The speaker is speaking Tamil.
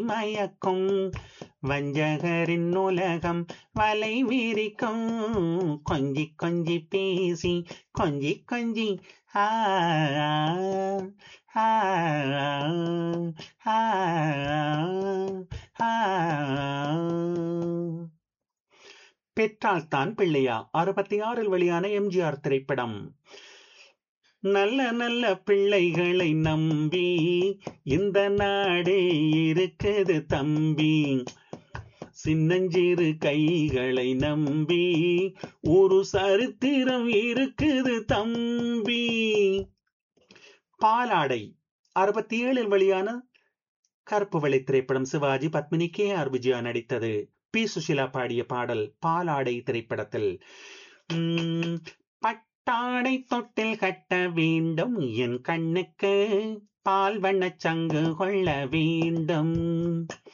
மயக்கும் வஞ்சகரின் உலகம் வலை விரிக்கும் கொஞ்சி கொஞ்சி பேசி கொஞ்சி கொஞ்சி ஆ ஆ, ஆ, ஆ. பெற்றால் தான் பிள்ளையா அறுபத்தி ஆறில் வெளியான எம்ஜிஆர் திரைப்படம் நல்ல நல்ல பிள்ளைகளை நம்பி இந்த நாடே இருக்குது தம்பி சின்னஞ்சிறு கைகளை நம்பி ஒரு சரித்திரம் இருக்குது தம்பி பாலாடை அறுபத்தி ஏழில் வெளியான கருப்பு வெள்ளை திரைப்படம் சிவாஜி பத்மினி கே ஆர் விஜயா நடித்தது பி சுஷிலா பாடிய பாடல் பாலாடை திரைப்படத்தில் உம், பட்டாடை தொட்டில் கட்ட வேண்டும் என் கண்ணுக்கு பால் வண்ணச் சங்கு கொள்ள வேண்டும்